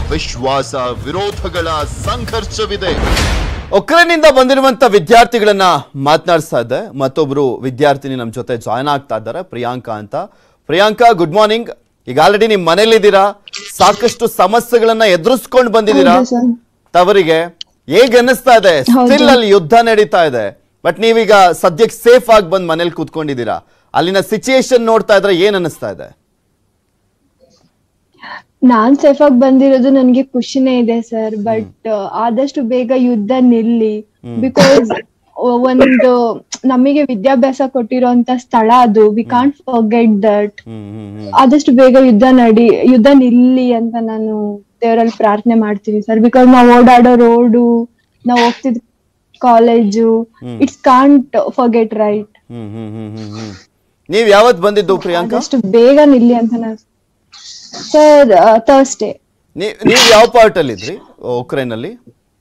ವಿಶ್ವಾಸ ವಿರೋಧಗಳ ಸಂಘರ್ಷವಿದೆ ಉಕ್ರೇನಿಂದ ಬಂದಿರುವಂತ ವಿದ್ಯಾರ್ಥಿಗಳನ್ನ ಮಾತನಾಡಿಸ್ತಾ ಇದ್ದೆ ಮತ್ತೊಬ್ರು ವಿದ್ಯಾರ್ಥಿನಿ ನಮ್ಮ ಜೊತೆ ಜಾಯ್ನ್ ಆಗ್ತಾ ಇದ್ದಾರೆ ಪ್ರಿಯಾಂಕಾ ಅಂತ ಪ್ರಿಯಾಂಕಾ ಗುಡ್ ಮಾರ್ನಿಂಗ್ ಈಗ ಆಲ್ರೆಡಿ ನಿಮ್ ಮನೇಲಿದ್ದೀರಾ ಸಾಕಷ್ಟು ಸಮಸ್ಯೆಗಳನ್ನ ಎದುರಿಸ್ಕೊಂಡು ಬಂದಿದ್ದೀರಾ ಹೌದು ಸರ್. ತವರಿಗೆ ಹೇಗ್ ಅನ್ನಿಸ್ತಾ ಇದೆ ಹೌದು. ಸ್ಟಿಲ್ ಅಲ್ಲಿ ಯುದ್ಧ ನಡೀತಾ ಇದೆ ಬಟ್ ನೀವೀಗ ಸದ್ಯಕ್ಕೆ ಸೇಫ್ ಆಗಿ ಬಂದ್ ಮನೇಲಿ ಕೂತ್ಕೊಂಡಿದ್ದೀರಾ ಅಲ್ಲಿನ ಸಿಚುಯೇಷನ್ ನೋಡ್ತಾ ಇದ್ರೆ ಏನ್ ಅನ್ನಿಸ್ತಾ ಇದೆ ನಾನ್ ಸೇಫ್ ಆಗಿ ಬಂದಿರೋದು ನನ್ಗೆ ಖುಷಿನೇ ಇದೆ ಸರ್ ಬಟ್ ಆದಷ್ಟು ಬೇಗ ಯುದ್ಧ ನಿಲ್ಲಿ ಬಿಕಾಸ್ ಒಂದು ನಮಗೆ ವಿದ್ಯಾಭ್ಯಾಸ ಕೊಟ್ಟಿರೋಂತ ಸ್ಥಳ ಅದು we can't forget that hmm hmm hmm ಆದಷ್ಟು ಬೇಗ ಯುದ್ಧ ನಡಿ ಯುದ್ಧ ನಿಲ್ಲಿ ಅಂತ ನಾನು ದೇವರಲ್ಲಿ ಪ್ರಾರ್ಥನೆ ಮಾಡ್ತೀನಿ ಸರ್ ಬಿಕಾಸ್ ನಾವ್ ಓಡಾಡೋ ರೋಡು ನಾವ್ ಹೋಗ್ತಿದ್ college it's can't forget right hmm hmm hmm hmm hmm ನೀವ್ ಯಾವತ್ ಬಂದಿದ್ದು ಪ್ರಿಯಾಂಕಾ ಆದಷ್ಟು ಬೇಗ ನಿಲ್ಲಿ ಅಂತ ನಾನು ಸರ್ ಥರ್ಸ್ಡೇ ನೀವ್ ನೀವ್ ಯಾವ ಪಾರ್ಟ್ ಅಲ್ಲಿ ಇದ್ರಿ ಉಕ್ರೇನ್ ಅಲ್ಲಿ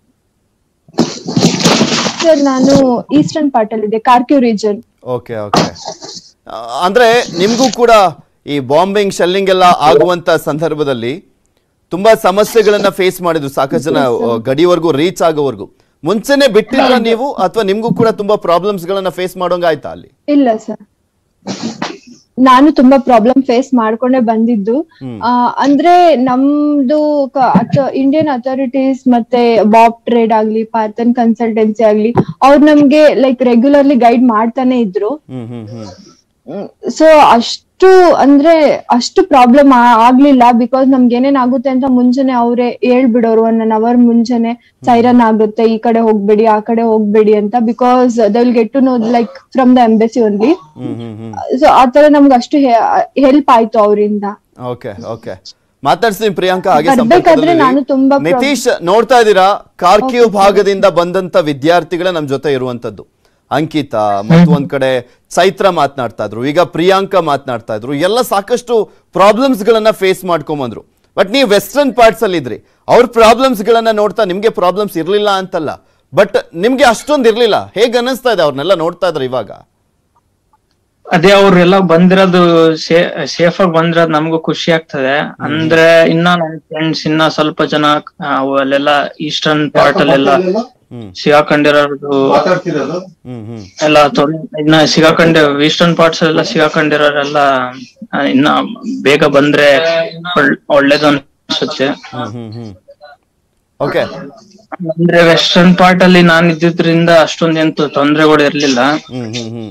ಸರ್ ನಾನು ಈಸ್ಟರ್ನ್ ಪಾರ್ಟ್ ಅಲ್ಲಿ ಇದೆ ಕಾರ್ಕ್ಯೂ ರೀಜನ್ ಓಕೆ ಓಕೆ ಅಂದ್ರೆ ನಿಮ್ಗೂ ಕೂಡ ಈ ಬಾಂಬಿಂಗ್ ಶೆಲ್ಲಿಂಗ್ ಎಲ್ಲ ಆಗುವಂತ ಸಂದರ್ಭದಲ್ಲಿ ತುಂಬಾ ಸಮಸ್ಯೆಗಳನ್ನ ಫೇಸ್ ಮಾಡಿದ್ರು ಸಾಕಷ್ಟು ಜನ ಆ, ಗಡಿವರೆಗೂ ರೀಚ್ ಆಗೋವರೆಗೂ ಮುಂಚೆನೆ ಬಿಟ್ಟಿದ್ರ ನೀವು ಅಥವಾ ನಿಮ್ಗೂ ಕೂಡ ತುಂಬಾ ಪ್ರಾಬ್ಲಮ್ಸ್ ಗಳನ್ನ ಫೇಸ್ ಮಾಡೋಂಗ ಆಯ್ತಾ ಅಲ್ಲಿ ಇಲ್ಲ ಸರ್ ನಾನು ತುಂಬಾ ಪ್ರಾಬ್ಲಮ್ ಫೇಸ್ ಮಾಡ್ಕೊಂಡೇ ಬಂದಿದ್ದು ಆ, ಅಂದ್ರೆ ನಮ್ದು ಇಂಡಿಯನ್ ಅಥಾರಿಟೀಸ್ ಮತ್ತೆ ಬಾಬ್ ಟ್ರೇಡ್ ಆಗ್ಲಿ ಪಾರ್ಥನ್ ಕನ್ಸಲ್ಟೆನ್ಸಿ ಆಗ್ಲಿ ಅವ್ರು ನಮ್ಗೆ ಲೈಕ್ ರೆಗ್ಯುಲರ್ಲಿ ಗೈಡ್ ಮಾಡ್ತಾನೆ ಇದ್ರು ಹ್ಮ್ ಹ್ಮ್ ಹ್ಮ್ ಸೊ ಅಷ್ಟು ಅಂದ್ರೆ ಅಷ್ಟು ಪ್ರಾಬ್ಲಮ್ ಆಗ್ಲಿಲ್ಲ ಬಿಕಾಸ್ ನಮ್ಗೆ ಏನೇನ್ ಆಗುತ್ತೆ ಅಂತ ಮುಂಚೆನೆ ಅವರೇ ಹೇಳ್ಬಿಡೋರು ಒನ್ ಅನ್ ಅವರ್ ಮುಂಚೆನೆ ಸೈರನ್ ಆಗುತ್ತೆ ಈ ಕಡೆ ಹೋಗ್ಬೇಡಿ ಆ ಕಡೆ ಹೋಗ್ಬೇಡಿ ಅಂತ because they will get to know like from the embassy only hmm hmm hmm so ಆತರ ನಮ್ಗೆ ಅಷ್ಟು ಹೆಲ್ಪ್ ಆಯ್ತು ಅವರಿಂದ ಓಕೆ ಓಕೆ ಮಾತಾಡ್ಸ್ತೀನಿ ಪ್ರಿಯಾಂಕಾ ಹಾಗೆ ಬರ್ಬೇಕಾದ್ರೆ ನಾನು ತುಂಬಾ ಸಂಪರ್ಕದಲ್ಲಿ ನಿತೀಶ್ ನೋಡ್ತಾ ಇದ್ದೀರಾ ಕಾರ್ಕ್ಯೂ ಭಾಗದಿಂದ ಬಂದಂತ ವಿದ್ಯಾರ್ಥಿಗಳ ನಮ್ ಜೊತೆ ಇರುವಂತದ್ದು ಅಂಕಿತಾ ಮತ್ತು ಒಂದ್ ಕಡೆ ಚೈತ್ರ ಮಾತನಾಡ್ತಾ ಇದ್ರು ಈಗ ಪ್ರಿಯಾಂಕಾ ಮಾತನಾಡ್ತಾ ಇದ್ರು ಎಲ್ಲ ಸಾಕಷ್ಟು ಪ್ರಾಬ್ಲಮ್ಸ್ ಗಳನ್ನ ಫೇಸ್ ಮಾಡ್ಕೊಂಬಂದ್ರು ಬಟ್ ನೀವು ವೆಸ್ಟರ್ನ್ ಪಾರ್ಟ್ಸ್ ಅಲ್ಲಿ ಇದ್ರಿ ಅವ್ರ ಪ್ರಾಬ್ಲಮ್ಸ್ ಗಳನ್ನ ನೋಡ್ತಾ ನಿಮ್ಗೆ ಪ್ರಾಬ್ಲಮ್ಸ್ ಇರ್ಲಿಲ್ಲ ಅಂತಲ್ಲ ಬಟ್ ನಿಮ್ಗೆ ಅಷ್ಟೊಂದು ಇರ್ಲಿಲ್ಲ ಹೇಗ್ ಅನ್ನಿಸ್ತಾ ಇದೆ ಅವ್ರನ್ನೆಲ್ಲ ನೋಡ್ತಾ ಇದ್ರೆ ಇವಾಗ ಅದೇ ಅವ್ರೆಲ್ಲ ಬಂದಿರೋದು ಸೇಫ್ ಆಗಿ ಬಂದಿರೋದು ನಮಗೂ ಖುಷಿ ಆಗ್ತದೆ ಅಂದ್ರೆ ಇನ್ನ ನನ್ ಫ್ರೆಂಡ್ಸ್ ಇನ್ನ ಸ್ವಲ್ಪ ಜನ ಆ, ಅಲ್ಲೆಲ್ಲ ಈಸ್ಟರ್ನ್ ಪಾರ್ಟ್ ಅಲ್ಲೆಲ್ಲ ಸಿಗಾಕೊಂಡಿರೋದು ಹ್ಮ್ ಹ್ಮ್ ಎಲ್ಲ ತೊಂದ್ರೆ ಇನ್ನ ಸಿಗಾಕೊಂಡೆ ಈಸ್ಟರ್ನ್ ಪಾರ್ಟ್ಸ್ ಎಲ್ಲ ಸಿಗಾಕೊಂಡಿರೋರೆಲ್ಲ ಆ, ಇನ್ನ ಬೇಗ ಬಂದ್ರೆ ಒಳ್- ಒಳ್ಳೇದು ಅನ್ಸುತ್ತೆ ಹ್ಮ್ ಹ್ಮ್ ಹ್ಮ್ ಓಕೆ ಅಂದ್ರೆ ವೆಸ್ಟರ್ನ್ ಪಾರ್ಟ್ ಅಲ್ಲಿ ನಾನ್ ಇದ್ದಿದ್ರಿಂದ ಅಷ್ಟೊಂದೇನ್ ತೊಂದರೆಗಳು ಇರ್ಲಿಲ್ಲ ಹ್ಮ್ ಹ್ಮ್ ಹ್ಮ್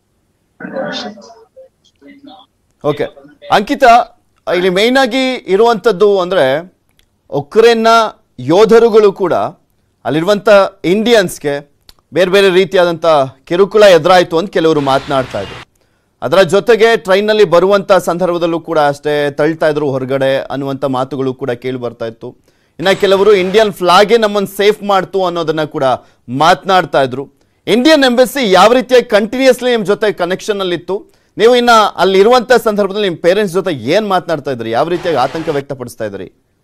ಓಕೆ ಅಂಕಿತಾ ಇಲ್ಲಿ ಮೇಯ್ನ್ ಆಗಿ ಇರುವಂಥದ್ದು ಅಂದ್ರೆ ಉಕ್ರೇನ್ನ ಯೋಧರುಗಳು ಕೂಡ ಅಲ್ಲಿರುವಂಥ ಇಂಡಿಯನ್ಸ್ಗೆ ಬೇರೆ ಬೇರೆ ರೀತಿಯಾದಂಥ ಕಿರುಕುಳ ಎದುರಾಯಿತು ಅಂತ ಕೆಲವರು ಮಾತನಾಡ್ತಾ ಇದ್ರು ಅದರ ಜೊತೆಗೆ ಟ್ರೈನಲ್ಲಿ ಬರುವಂಥ ಸಂದರ್ಭದಲ್ಲೂ ಕೂಡ ಅಷ್ಟೇ ತಳ್ತಾ ಇದ್ರು ಹೊರಗಡೆ ಅನ್ನುವಂಥ ಮಾತುಗಳು ಕೂಡ ಕೇಳಿ ಬರ್ತಾ ಇತ್ತು ಇನ್ನು ಕೆಲವರು ಇಂಡಿಯನ್ ಫ್ಲಾಗೆ ನಮ್ಮನ್ನು ಸೇಫ್ ಮಾಡ್ತು ಅನ್ನೋದನ್ನ ಕೂಡ ಮಾತನಾಡ್ತಾ ಇದ್ರು ಇಂಡಿಯನ್ ಎಂಬಸಿ ಯಾವ ರೀತಿಯಾಗಿ ಕಂಟಿನ್ಯೂಸ್ಲಿ ನಿಮ್ಮ ಜೊತೆ ಕನೆಕ್ಷನ್ ಅಲ್ಲಿ ಇತ್ತು ನೀವು ಇನ್ನ ಅಲ್ಲಿ ಇರುವಂತ ಸಂದರ್ಭದಲ್ಲಿ ನಿಮ್ಮ ಪೇರೆಂಟ್ಸ್ ಜೊತೆ ಏನ್ ಮಾತನಾಡ್ತಾ ಇದ್ರಿ ಯಾವ ರೀತಿಯಾಗಿ ಆತಂಕ ವ್ಯಕ್ತಪಡಿಸ್ತಾ ಇದ್ರಿ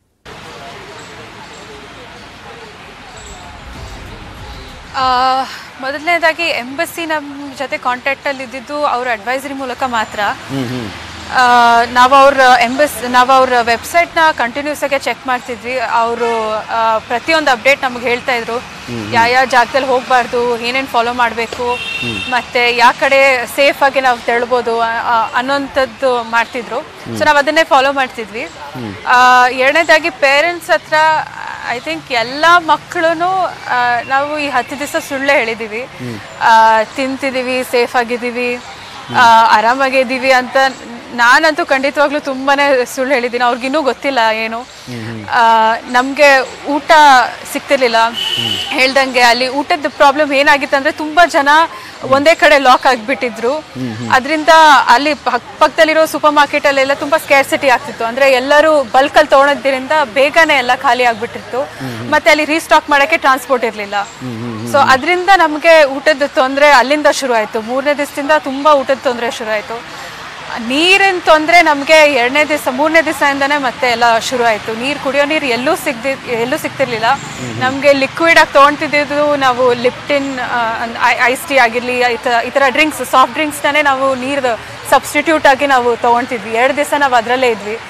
ಆ, ಮೊದಲನೇದಾಗಿ ಎಂಬಸಿ ನಮ್ಮ ಜೊತೆ ಕಾಂಟ್ಯಾಕ್ಟಲ್ಲಿ ಇದ್ದಿದ್ದು ಅವ್ರ ಅಡ್ವೈಸರಿ ಮೂಲಕ ಮಾತ್ರ ಆ, ನಾವು ಅವ್ರ ಎಂಬಸ್ ನಾವು ಅವ್ರ ವೆಬ್ಸೈಟ್ನ ಕಂಟಿನ್ಯೂಸ್ ಆಗಿ ಚೆಕ್ ಮಾಡ್ತಿದ್ವಿ ಅವರು ಪ್ರತಿಯೊಂದು ಅಪ್ಡೇಟ್ ನಮ್ಗೆ ಹೇಳ್ತಾ ಇದ್ರು ಯಾವ ಯಾವ ಜಾಗದಲ್ಲಿ ಹೋಗಬಾರ್ದು ಏನೇನು ಫಾಲೋ ಮಾಡಬೇಕು ಮತ್ತೆ ಯಾವ ಕಡೆ ಸೇಫ್ ಆಗಿ ನಾವು ತೆಳ್ಬೋದು ಆ- ಆ- ಅನ್ನೋಂಥದ್ದು ಮಾಡ್ತಿದ್ರು ಸೊ ನಾವು ಅದನ್ನೇ ಫಾಲೋ ಮಾಡ್ತಿದ್ವಿ ಆ, ಎರಡನೇದಾಗಿ ಪೇರೆಂಟ್ಸ್ ಹತ್ರ ಐ ಥಿಂಕ್ ಎಲ್ಲ ಮಕ್ಕಳು ನಾವು ಈ ಹತ್ತು ದಿವಸ ಸುಳ್ಳು ಹೇಳಿದೀವಿ ಆ, ತಿಂತಿದೀವಿ ಸೇಫ್ ಆಗಿದ್ದೀವಿ ಆ, ಆರಾಮಾಗಿದ್ದೀವಿ ಅಂತ ನಾನಂತೂ ಖಂಡಿತವಾಗ್ಲೂ ತುಂಬಾನೇ ಸುಳ್ಳು ಹೇಳಿದ್ದೀನಿ ಅವ್ರಿಗಿನ್ನೂ ಗೊತ್ತಿಲ್ಲ ಏನು ಆ, ನಮ್ಗೆ ಊಟ ಸಿಗ್ತಿರ್ಲಿಲ್ಲ ಹೇಳ್ದಂಗೆ ಅಲ್ಲಿ ಊಟದ ಪ್ರಾಬ್ಲಮ್ ಏನಾಗಿತ್ತು ಅಂದ್ರೆ ತುಂಬಾ ಜನ ಒಂದೇ ಕಡೆ ಲಾಕ್ ಆಗಿಬಿಟ್ಟಿದ್ರು ಅದರಿಂದ ಅಲ್ಲಿ ಪಕ್- ಪಕ್ಕದಲ್ಲಿರೋ ಸೂಪರ್ ಮಾರ್ಕೆಟ್ ಅಲ್ಲೆಲ್ಲ ತುಂಬಾ ಸ್ಕ್ಯಾರ್ಸಿಟಿ ಆಗ್ತಿತ್ತು ಅಂದ್ರೆ ಎಲ್ಲರೂ ಬಲ್ಕ್ ಅಲ್ಲಿ ತಗೊಳೋದ್ರಿಂದ ಬೇಗನೆ ಎಲ್ಲ ಖಾಲಿ ಆಗ್ಬಿಟ್ಟಿತ್ತು ಮತ್ತೆ ಅಲ್ಲಿ ರೀಸ್ಟಾಕ್ ಮಾಡಕ್ಕೆ ಟ್ರಾನ್ಸ್ಪೋರ್ಟ್ ಇರ್ಲಿಲ್ಲ ಸೊ ಅದರಿಂದ ನಮಗೆ ಊಟದ ತೊಂದರೆ ಅಲ್ಲಿಂದ ಶುರು ಆಯ್ತು ಮೂರನೇ ದಿವಸದಿಂದ ತುಂಬಾ ಊಟದ ತೊಂದರೆ ಶುರು ಆಯ್ತು ನೀರಿನ ತೊಂದರೆ ನಮಗೆ ಎರಡನೇ ದಿವಸ ಮೂರನೇ ದಿವಸದಿಂದನೇ ಮತ್ತೆ ಎಲ್ಲ ಶುರು ಆಯಿತು ನೀರು ಕುಡಿಯೋ ನೀರು ಎಲ್ಲೂ ಸಿಗ್ದಿ ಎಲ್ಲೂ ಸಿಗ್ತಿರ್ಲಿಲ್ಲ ನಮಗೆ ಲಿಕ್ವಿಡ್ ಆಗಿ ತೊಗೊಳ್ತಿದ್ದು ನಾವು ಲಿಪ್ಟಿನ್ ಐಸ್ ಟೀ ಆಗಿರಲಿ ಈ ಥರ ಡ್ರಿಂಕ್ಸ್ ಸಾಫ್ಟ್ ಡ್ರಿಂಕ್ಸ್ನೇ ನಾವು ನೀರು ಸಬ್ಸ್ಟಿಟ್ಯೂಟ್ ಆಗಿ ನಾವು ತೊಗೊಳ್ತಿದ್ವಿ ಎರಡು ದಿವಸ ನಾವು ಅದರಲ್ಲೇ ಇದ್ವಿ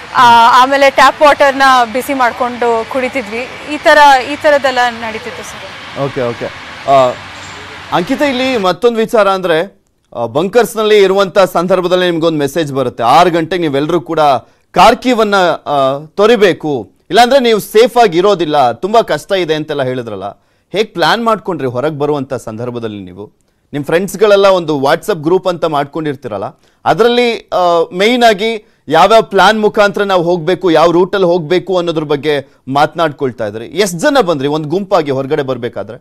ಆ, ಆಮೇಲೆ ಟ್ಯಾಪ್ ವಾಟರ್ನ ಬಿಸಿ ಮಾಡಿಕೊಂಡು ಕುಡಿತಿದ್ವಿ ಈ ಥರ ಈ ಥರದ್ದೆಲ್ಲ ನಡೀತಿತ್ತು ಸರ್ ಓಕೆ ಓಕೆ ಅಂಕಿತ ಇಲ್ಲಿ ಮತ್ತೊಂದು ವಿಚಾರ ಅಂದ್ರೆ ಬಂಕರ್ಸ್ ನಲ್ಲಿ ಇರುವಂತ ಸಂದರ್ಭದಲ್ಲಿ ನಿಮ್ಗೊಂದು ಮೆಸೇಜ್ ಬರುತ್ತೆ ಆರು ಗಂಟೆಗೆ ನೀವೆಲ್ಲರೂ ಕೂಡ ಕಾರ್ಕಿವನ್ನ ಆ, ತೊರಿಬೇಕು ಇಲ್ಲಾಂದ್ರೆ ನೀವು ಸೇಫ್ ಆಗಿ ಇರೋದಿಲ್ಲ ತುಂಬಾ ಕಷ್ಟ ಇದೆ ಅಂತೆಲ್ಲ ಹೇಳಿದ್ರಲ್ಲ ಹೇಗೆ ಪ್ಲಾನ್ ಮಾಡ್ಕೊಂಡ್ರಿ ಹೊರಗೆ ಬರುವಂತ ಸಂದರ್ಭದಲ್ಲಿ ನೀವು ನಿಮ್ಮ ಫ್ರೆಂಡ್ಸ್ಗಳೆಲ್ಲ ಒಂದು ವಾಟ್ಸಪ್ ಗ್ರೂಪ್ ಅಂತ ಮಾಡ್ಕೊಂಡಿರ್ತೀರಲ್ಲ ಅದರಲ್ಲಿ ಮೇಯ್ನ್ ಆಗಿ ಯಾವ್ಯಾವ ಪ್ಲಾನ್ ಮುಖಾಂತರ ನಾವು ಹೋಗಬೇಕು ಯಾವ ರೂಟಲ್ಲಿ ಹೋಗಬೇಕು ಅನ್ನೋದ್ರ ಬಗ್ಗೆ ಮಾತನಾಡ್ಕೊಳ್ತಾ ಇದ್ರಿ ಎಷ್ಟು ಜನ ಬಂದ್ರಿ ಒಂದು ಗುಂಪಾಗಿ ಹೊರಗಡೆ ಬರಬೇಕಾದ್ರೆ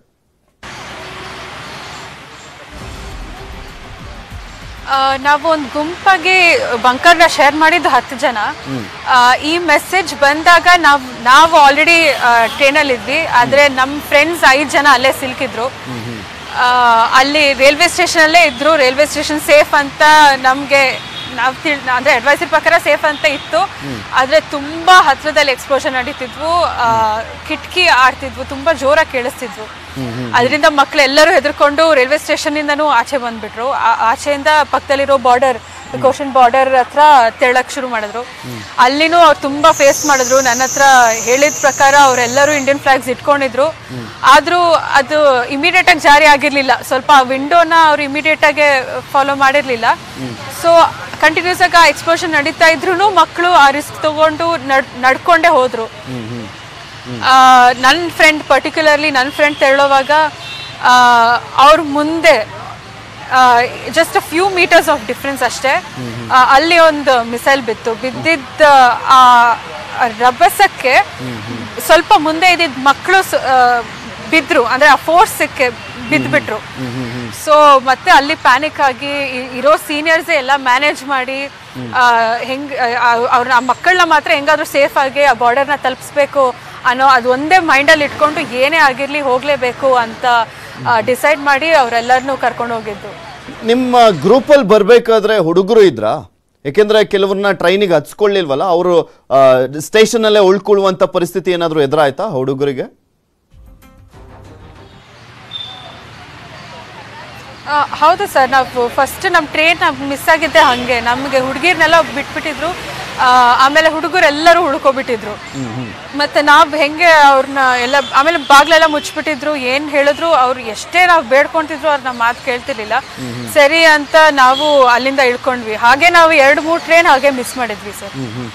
ಆ, ನಾವು ಒಂದು ಗುಂಪಾಗಿ ಬಂಕರ್ನ ಶೇರ್ ಮಾಡಿದ್ದು ಹತ್ತು ಜನ ಆ, ಈ ಮೆಸೇಜ್ ಬಂದಾಗ ನಾವು ನಾವು ಆಲ್ರೆಡಿ ಟ್ರೈನಲ್ಲಿ ಇದ್ವಿ ಆದರೆ ನಮ್ಮ ಫ್ರೆಂಡ್ಸ್ ಐದು ಜನ ಅಲ್ಲೇ ಸಿಲ್ಕಿದ್ರು ಆ, ಅಲ್ಲಿ ರೈಲ್ವೆ ಸ್ಟೇಷನಲ್ಲೇ ಇದ್ರು ರೈಲ್ವೆ ಸ್ಟೇಷನ್ ಸೇಫ್ ಅಂತ ನಮಗೆ ನಾವು ತಿಳ್ ಅಂದರೆ ಅಡ್ವೈಸರ್ ಪ್ರಕಾರ ಸೇಫ್ ಅಂತ ಇತ್ತು ಆದರೆ ತುಂಬ ಹತ್ರದಲ್ಲಿ ಎಕ್ಸ್ಪ್ಲೋಷನ್ ನಡೀತಿದ್ವು ಆ, ಕಿಟಕಿ ಆಡ್ತಿದ್ವು ತುಂಬ ಜೋರಾಗಿ ಕೇಳಿಸ್ತಿದ್ವು ಅದರಿಂದ ಮಕ್ಳು ಎಲ್ಲರೂ ಹೆದರ್ಕೊಂಡು ರೈಲ್ವೆ ಸ್ಟೇಷನ್ನಿಂದನೂ ಆಚೆ ಬಂದ್ಬಿಟ್ರು ಆ- ಆಚೆಯಿಂದ ಪಕ್ಕದಲ್ಲಿರೋ ಬಾರ್ಡರ್ ಕೋಶನ್ ಬಾರ್ಡರ್ ಹತ್ರ ತೆಳಕ್ ಶುರು ಮಾಡಿದ್ರು ಅಲ್ಲಿನೂ ಅವ್ರು ತುಂಬಾ ಫೇಸ್ ಮಾಡಿದ್ರು ನನ್ನ ಹತ್ರ ಹೇಳಿದ ಪ್ರಕಾರ ಅವರೆಲ್ಲರೂ ಇಂಡಿಯನ್ ಫ್ಲಾಗ್ಸ್ ಇಟ್ಕೊಂಡಿದ್ರು ಆದ್ರೂ ಅದು ಇಮಿಡಿಯೇಟ್ ಆಗಿ ಜಾರಿ ಆಗಿರ್ಲಿಲ್ಲ ಸ್ವಲ್ಪ ವಿಂಡೋನ ಅವ್ರು ಇಮಿಡಿಯೇಟ್ ಆಗಿ ಫಾಲೋ ಮಾಡಿರ್ಲಿಲ್ಲ ಸೊ ಕಂಟಿನ್ಯೂಸ್ ಆಗಿ ಆ ಎಕ್ಸ್ಪೋಷನ್ ನಡೀತಾ ಇದ್ರು ಮಕ್ಕಳು ಆ ರಿಸ್ಕ್ ತಗೊಂಡು ನಡ್ ನಡ್ಕೊಂಡೇ ಹೋದ್ರು ನನ್ನ ಫ್ರೆಂಡ್ ಪರ್ಟಿಕ್ಯುಲರ್ಲಿ ನನ್ನ ಫ್ರೆಂಡ್ ತೆರಳುವಾಗ ಅವ್ರ ಮುಂದೆ just a few meters of difference ಅಷ್ಟೇ ಆ, ಅಲ್ಲಿ ಒಂದು ಮಿಸೈಲ್ ಬಿತ್ತು ಬಿದ್ದಿದ್ದ ಆ ರಭಸಕ್ಕೆ ಸ್ವಲ್ಪ ಮುಂದೆ ಇದ್ದಿದ್ದ ಮಕ್ಕಳು ಬಿದ್ರು ಅಂದ್ರೆ ಆ ಫೋರ್ಸಕ್ಕೆ ಬಿದ್ದ್ಬಿಟ್ರು ಸೊ ಮತ್ತೆ ಅಲ್ಲಿ ಪ್ಯಾನಿಕ್ ಆಗಿ ಇ- ಇರೋ ಸೀನಿಯರ್ಸ್ ಎಲ್ಲ ಮ್ಯಾನೇಜ್ ಮಾಡಿ ಆ, ಹೆಂಗ್ ಅವ್ರ ಆ ಮಕ್ಕಳನ್ನ ಮಾತ್ರ ಹೆಂಗಾದ್ರೂ ಸೇಫ್ ಆಗಿ ಆ ಬಾರ್ಡರ್ನ ತಲುಪಿಸ್ಬೇಕು ಅನ್ನೋ ಅದು ಒಂದೇ ಮೈಂಡಲ್ಲಿ ಇಟ್ಕೊಂಡು ಏನೇ ಆಗಿರ್ಲಿ ಹೋಗ್ಲೇಬೇಕು ಅಂತ ಡಿಸೈಡ್ ಮಾಡಿ ಅವರೆಲ್ಲರನ್ನೂ ಕರ್ಕೊಂಡು ಹೋಗಿದ್ದು ನಿಮ್ಮ ಗ್ರೂಪಲ್ಲಿ ಬರಬೇಕಾದ್ರೆ ಹುಡುಗರು ಇದ್ರಾ ಯಾಕೆಂದ್ರೆ ಕೆಲವ್ರನ್ನ ಟ್ರೈನಿಗೆ ಹಚ್ಕೊಳ್ಳಿಲ್ವಲ್ಲ ಅವರು ಸ್ಟೇಷನಲ್ಲೇ ಉಳ್ಕೊಳ್ಳುವಂಥ ಪರಿಸ್ಥಿತಿ ಏನಾದರೂ ಎದುರಾಯ್ತಾ ಹುಡುಗರಿಗೆ ಆ, ಹೌದು ಸರ್ ನಾವು ಫಸ್ಟ್ ನಮ್ಮ ಟ್ರೈನ್ ಮಿಸ್ ಆಗಿದ್ದೆ ಹಾಗೆ ನಮಗೆ ಹುಡುಗಿರ್ನೆಲ್ಲ ಬಿಟ್ಬಿಟ್ಟಿದ್ರು ಆ, ಆಮೇಲೆ ಹುಡುಗರು ಎಲ್ಲರೂ ಉಳ್ಕೊಬಿಟ್ಟಿದ್ರು ಮತ್ತೆ ನಾವು ಹೆಂಗೆ ಅವ್ರನ್ನ ಎಲ್ಲ ಆಮೇಲೆ ಬಾಗ್ಲೆಲ್ಲ ಮುಚ್ಚಿಬಿಟ್ಟಿದ್ರು ಏನ್ ಹೇಳಿದ್ರು ಅವ್ರು ಎಷ್ಟೇ ನಾವು ಬೇಡ್ಕೊಂತಿದ್ರು ಅವ್ರ ನಮ್ಮ ಮಾತು ಕೇಳ್ತಿರ್ಲಿಲ್ಲ ಸರಿ ಅಂತ ನಾವು ಅಲ್ಲಿಂದ ಇಳ್ಕೊಂಡ್ವಿ ಹಾಗೆ ನಾವು ಎರಡು ಮೂರು ಟ್ರೈನ್ ಹಾಗೆ ಮಿಸ್ ಮಾಡಿದ್ವಿ ಸರ್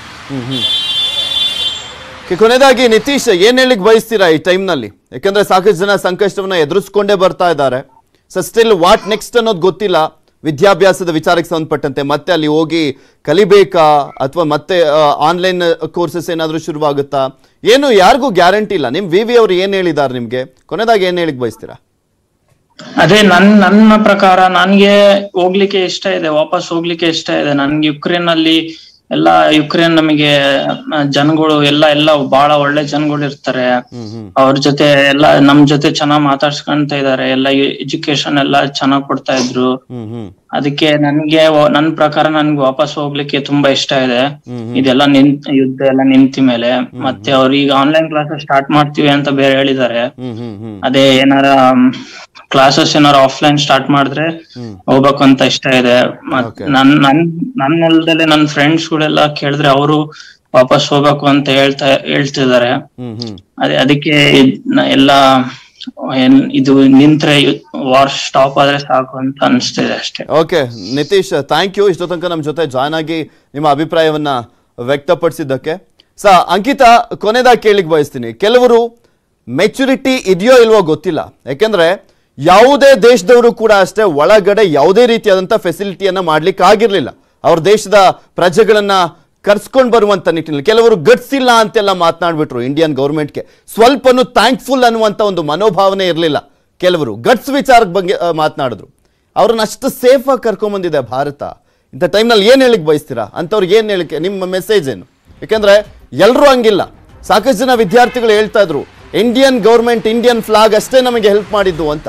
ಕೆ- ಕೊನೆಯದಾಗಿ ನಿತೀಶ್ ಏನ್ ಹೇಳಿಕ್ ಬಯಸ್ತೀರಾ ಈ ಟೈಮ್ನಲ್ಲಿ ಯಾಕಂದ್ರೆ ಸಾಕಷ್ಟು ಜನ ಸಂಕಷ್ಟವನ್ನ ಎದುರಿಸ್ಕೊಂಡೇ ಬರ್ತಾ ಇದ್ದಾರೆ ಸೊ ಸ್ಟಿಲ್ ವಾಟ್ ನೆಕ್ಸ್ಟ್ ಅನ್ನೋದು ಗೊತ್ತಿಲ್ಲ ವಿದ್ಯಾಭ್ಯಾಸದ ವಿಚಾರಕ್ಕೆ ಸಂಬಂಧಪಟ್ಟಂತೆ ಮತ್ತೆ ಅಲ್ಲಿ ಹೋಗಿ ಕಲಿಬೇಕಾ ಅಥವಾ ಮತ್ತೆ ಆನ್ಲೈನ್ ಕೋರ್ಸಸ್ ಏನಾದರೂ ಶುರುವಾಗುತ್ತಾ ಏನು ಯಾರಿಗೂ ಗ್ಯಾರಂಟಿ ಇಲ್ಲ ನಿಮ್ ವಿ ವಿ ಅವ್ರು ಏನ್ ಹೇಳಿದ್ದಾರೆ ನಿಮ್ಗೆ ಕೊನೆಯದಾಗಿ ಏನ್ ಹೇಳಿಕ್ ಬಯಸ್ತೀರಾ ಅದೇ ನನ್ ನನ್ನ ಪ್ರಕಾರ ನನ್ಗೆ ಹೋಗ್ಲಿಕ್ಕೆ ಇಷ್ಟ ಇದೆ ವಾಪಸ್ ಹೋಗ್ಲಿಕ್ಕೆ ಇಷ್ಟ ಇದೆ ನನ್ಗೆ ಯುಕ್ರೇನ್ ಅಲ್ಲಿ ಎಲ್ಲ ಯುಕ್ರೇನ್ ನಮಗೆ ಆ, ಜನಗಳು ಎಲ್ಲ ಎಲ್ಲ ಬಹಳ ಒಳ್ಳೆ ಜನಗಳು ಇರ್ತಾರೆ ಅವ್ರ ಜೊತೆ ಎಲ್ಲ ನಮ್ ಜೊತೆ ಚೆನ್ನಾಗ್ ಮಾತಾಡ್ಸ್ಕೊಂತ ಇದಾರೆ ಎಲ್ಲ ಎಜುಕೇಶನ್ ಎಲ್ಲ ಚೆನ್ನಾಗ್ ಕೊಡ್ತಾ ಇದ್ರು ಹ್ಮ್ ಹ್ಮ್ ಅದಕ್ಕೆ ನನ್ಗೆ ವ- ನನ್ ಪ್ರಕಾರ ನನ್ಗೆ ವಾಪಸ್ ಹೋಗ್ಲಿಕ್ಕೆ ತುಂಬಾ ಇಷ್ಟ ಇದೆ ಇದೆಲ್ಲ ನಿಂತ್ ಯುದ್ಧ ಎಲ್ಲ ನಿಂತ ಮೇಲೆ ಮತ್ತೆ ಅವ್ರು ಈಗ ಆನ್ಲೈನ್ ಕ್ಲಾಸಸ್ ಸ್ಟಾರ್ಟ್ ಮಾಡ್ತೀವಿ ಅಂತ ಬೇರೆ ಹೇಳಿದ್ದಾರೆ ಹ್ಮ್ ಹ್ಮ್ ಹ್ಮ್ ಅದೇ ಏನಾರ ಕ್ಲಾಸಸ್ ಏನಾರ ಆಫ್ಲೈನ್ ಸ್ಟಾರ್ಟ್ ಮಾಡಿದ್ರೆ ಹೋಗ್ಬೇಕು ಅಂತ ಇಷ್ಟ ಇದೆ ಮತ್ ನನ್ ನನ್ ನನ್ ಹೊಲದಲ್ಲೇ ನನ್ ಫ್ರೆಂಡ್ಸ್ ಗಳೆಲ್ಲ ಕೇಳಿದ್ರೆ ಅವರು ವಾಪಸ್ ಹೋಗ್ಬೇಕು ಅಂತ ಹೇಳ್ತಾ ಹೇಳ್ತಿದ್ದಾರೆ ಹ್ಮ್ ಹ್ಮ್ ಅದೇ ಅದಕ್ಕೆ ಇದ್- ನ- ಎಲ್ಲ ಏನ್ ಇದು ನಿಂತ್ರೆ ವಾರ್ ಸ್ಟಾಪ್ ಆದ್ರೆ ಸಾಕು ಅಂತ ಅನಿಸ್ತಿದೆ ಅಷ್ಟೇ ಓಕೆ ನಿತೀಶ್ ಥ್ಯಾಂಕ್ ಯು ಇಷ್ಟೋ ತನಕ ನಮ್ಮ ಜೊತೆ ಜಾಯ್ನ್ ಆಗಿ ನಿಮ್ಮ ಅಭಿಪ್ರಾಯವನ್ನ ವ್ಯಕ್ತಪಡಿಸಿದ್ದಕ್ಕೆ ಸ ಅಂಕಿತಾ ಕೊನೆದಾಗಿ ಕೇಳಿಕ್ ಬಯಸ್ತೀನಿ ಕೆಲವರು ಮೆಚುರಿಟಿ ಇದೆಯೋ ಇಲ್ವೋ ಗೊತ್ತಿಲ್ಲ ಯಾಕೆಂದ್ರೆ ಯಾವುದೇ ದೇಶದವರು ಕೂಡ ಅಷ್ಟೇ ಒಳಗಡೆ ಯಾವುದೇ ರೀತಿಯಾದಂಥ ಫೆಸಿಲಿಟಿಯನ್ನ ಮಾಡ್ಲಿಕ್ಕೆ ಆಗಿರ್ಲಿಲ್ಲ ಅವ್ರ ದೇಶದ ಪ್ರಜೆಗಳನ್ನ ಕರ್ಸ್ಕೊಂಡು ಬರುವಂತ ನಿಟ್ಟಿನಲ್ಲಿ ಕೆಲವರು ಗಟ್ಸ್ ಇಲ್ಲ ಅಂತೆಲ್ಲ ಮಾತನಾಡ್ಬಿಟ್ರು ಇಂಡಿಯನ್ ಗೌರ್ಮೆಂಟ್ಗೆ ಸ್ವಲ್ಪನೂ ಥ್ಯಾಂಕ್ಫುಲ್ ಅನ್ನುವಂಥ ಒಂದು ಮನೋಭಾವನೆ ಇರಲಿಲ್ಲ ಕೆಲವರು ಗಟ್ಸ್ ವಿಚಾರದ ಬಗ್ಗೆ ಆ, ಮಾತನಾಡಿದ್ರು ಅವ್ರನ್ನ ಅಷ್ಟು ಸೇಫಾಗಿ ಕರ್ಕೊಂಬಂದಿದೆ ಭಾರತ ಇಂಥ ಟೈಮ್ನಲ್ಲಿ ಏನು ಹೇಳಿಕ್ ಬಯಸ್ತೀರಾ ಅಂಥವ್ರಿಗೆ ಏನು ಹೇಳಿಕೆ ನಿಮ್ಮ ಮೆಸೇಜ್ ಏನು ಯಾಕೆಂದ್ರೆ ಎಲ್ಲರೂ ಹಂಗಿಲ್ಲ ಸಾಕಷ್ಟು ಜನ ವಿದ್ಯಾರ್ಥಿಗಳು ಹೇಳ್ತಾ ಇದ್ರು ಇಂಡಿಯನ್ ಗೌರ್ಮೆಂಟ್ ಇಂಡಿಯನ್ ಫ್ಲಾಗ್ ಅಷ್ಟೇ ನಮಗೆ ಹೆಲ್ಪ್ ಮಾಡಿದ್ದು ಅಂತ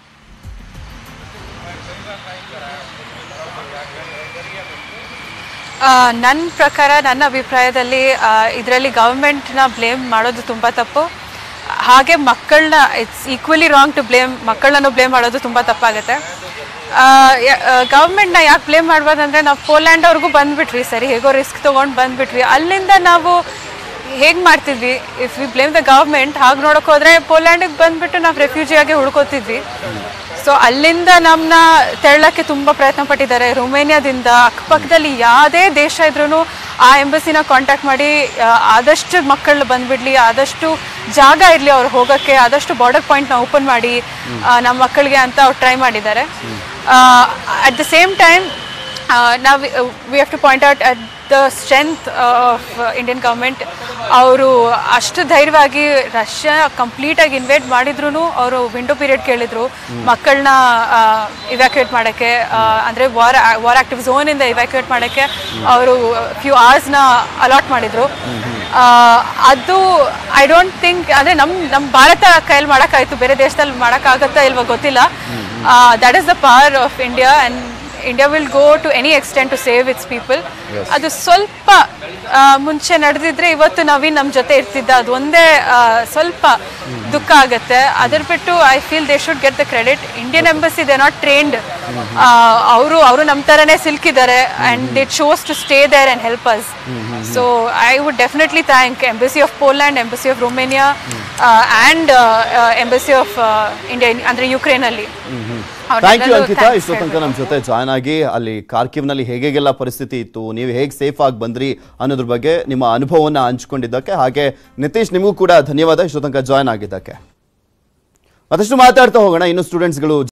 ನನ್ನ ಪ್ರಕಾರ ನನ್ನ ಅಭಿಪ್ರಾಯದಲ್ಲಿ ಇದರಲ್ಲಿ ಗವರ್ಮೆಂಟ್ನ ಬ್ಲೇಮ್ ಮಾಡೋದು ತುಂಬ ತಪ್ಪು ಹಾಗೆ ಮಕ್ಕಳನ್ನ it's equally wrong to blame ಮಕ್ಕಳನ್ನು ಬ್ಲೇಮ್ ಮಾಡೋದು ತುಂಬ ತಪ್ಪಾಗುತ್ತೆ ಗೌರ್ಮೆಂಟ್ನ ಯಾಕೆ ಬ್ಲೇಮ್ ಮಾಡ್ಬೋದಂದ್ರೆ ನಾವು ಪೋಲ್ಯಾಂಡ್ ಅವ್ರಿಗೂ ಬಂದ್ಬಿಟ್ರಿ ಸರಿ ಹೇಗೋ ರಿಸ್ಕ್ ತೊಗೊಂಡು ಬಂದ್ಬಿಟ್ವಿ ಅಲ್ಲಿಂದ ನಾವು ಹೇಗೆ ಮಾಡ್ತಿದ್ವಿ if we blame the government ಹಾಗೆ ನೋಡಕ್ ಹೋದ್ರೆ ಪೋಲ್ಯಾಂಡಿಗೆ ಬಂದ್ಬಿಟ್ಟು ನಾವು ರೆಫ್ಯೂಜಿಯಾಗಿ ಉಳ್ಕೋತಿದ್ವಿ ಸೊ ಅಲ್ಲಿಂದ ನಮ್ಮನ್ನ ತೆರಳಕ್ಕೆ ತುಂಬ ಪ್ರಯತ್ನ ಪಟ್ಟಿದ್ದಾರೆ ರೊಮೇನಿಯಾದಿಂದ ಅಕ್ಕಪಕ್ಕದಲ್ಲಿ ಯಾವುದೇ ದೇಶ ಇದ್ರೂ ಆ ಎಂಬಸಿನ ಕಾಂಟ್ಯಾಕ್ಟ್ ಮಾಡಿ ಆ, ಆದಷ್ಟು ಮಕ್ಕಳು ಬಂದ್ಬಿಡ್ಲಿ ಆದಷ್ಟು ಜಾಗ ಇರಲಿ ಅವ್ರು ಹೋಗೋಕ್ಕೆ ಆದಷ್ಟು ಬಾರ್ಡರ್ ಪಾಯಿಂಟ್ನ ಓಪನ್ ಮಾಡಿ ಆ, ನಮ್ಮ ಮಕ್ಕಳಿಗೆ ಅಂತ ಅವ್ರು ಟ್ರೈ ಮಾಡಿದ್ದಾರೆ ಅಟ್ ದ ಸೇಮ್ ಟೈಮ್ ನಾವು we have to point out at the strength of Indian government ಅವರು ಅಷ್ಟು ಧೈರ್ಯವಾಗಿ ರಷ್ಯಾ ಕಂಪ್ಲೀಟಾಗಿ ಇನ್ವೈಟ್ ಮಾಡಿದ್ರು ಅವರು ವಿಂಡೋ ಪೀರಿಯಡ್ ಕೇಳಿದ್ರು ಮಕ್ಕಳನ್ನ ಇವ್ಯಾಕ್ಯುಯೇಟ್ ಮಾಡೋಕ್ಕೆ ಅಂದರೆ ವಾರ್ ವಾರ್ ಆಕ್ಟಿವ್ ಝೋನಿಂದ ಇವ್ಯಾಕ್ಯುಯೇಟ್ ಮಾಡೋಕ್ಕೆ ಅವರು ಫ್ಯೂ ಅವರ್ಸ್ನ ಅಲಾಟ್ ಮಾಡಿದರು ಅದು ಐ ಡೋಂಟ್ ಥಿಂಕ್ ಅಂದರೆ ನಮ್ಮ ನಮ್ಮ ಭಾರತ ಕೈಯಲ್ಲಿ ಮಾಡೋಕ್ಕಾಯ್ತು ಬೇರೆ ದೇಶದಲ್ಲಿ ಮಾಡೋಕ್ಕಾಗತ್ತಾ ಇಲ್ವಾ ಗೊತ್ತಿಲ್ಲ that is the power of India and India will go to any extent to save its people ಅದು ಸ್ವಲ್ಪ ಆ, ಮುಂಚೆ ನಡೆದಿದ್ರೆ ಇವತ್ತು ನವೀನ್ ನಮ್ಮ ಜೊತೆ ಇರ್ತಿದ್ದ ಅದು ಒಂದೇ ಆ, ಸ್ವಲ್ಪ ದುಃಖ ಆಗುತ್ತೆ ಅದ್ರ ಬಿಟ್ಟು I feel they should get the credit Indian embassy they not trained ಅವರು ಅವರು ನಮ್ಮ ಥರನೇ ಸಿಲ್ಕಿದ್ದಾರೆ and they chose to stay there and help us so I would definitely thank embassy of Poland embassy of Romania and embassy of India ಅಂದರೆ ಯುಕ್ರೇನಲ್ಲಿ thank you Ankita ಇಷ್ಟೋ ತನಕ ನಮ್ಮ ಜೊತೆ ಜಾಯ್ನ್ ಆಗಿ ಅಲ್ಲಿ ಕಾರ್ಕಿವ್ನಲ್ಲಿ ಹೇಗೆಲ್ಲ ಪರಿಸ್ಥಿತಿ ಇತ್ತು ನೀವು ಹೇಗೆ ಸೇಫ್ ಆಗಿ ಬಂದ್ರಿ ಅನ್ನೋದ್ರ ಬಗ್ಗೆ ನಿಮ್ಮ ಅನುಭವವನ್ನು ಹಂಚ್ಕೊಂಡಿದ್ದಕ್ಕೆ ಹಾಗೆ ನಿತೀಶ್ ನಿಮಗೂ ಕೂಡ ಧನ್ಯವಾದ ಇಷ್ಟೋ ತನಕ ಜಾಯ್ನ್ ಆಗಿದ್ದಕ್ಕೆ ಮತ್ತಷ್ಟು ಮಾತಾಡ್ತಾ ಹೋಗೋಣ ಇನ್ನು ಸ್ಟೂಡೆಂಟ್ಸ್ಗಳು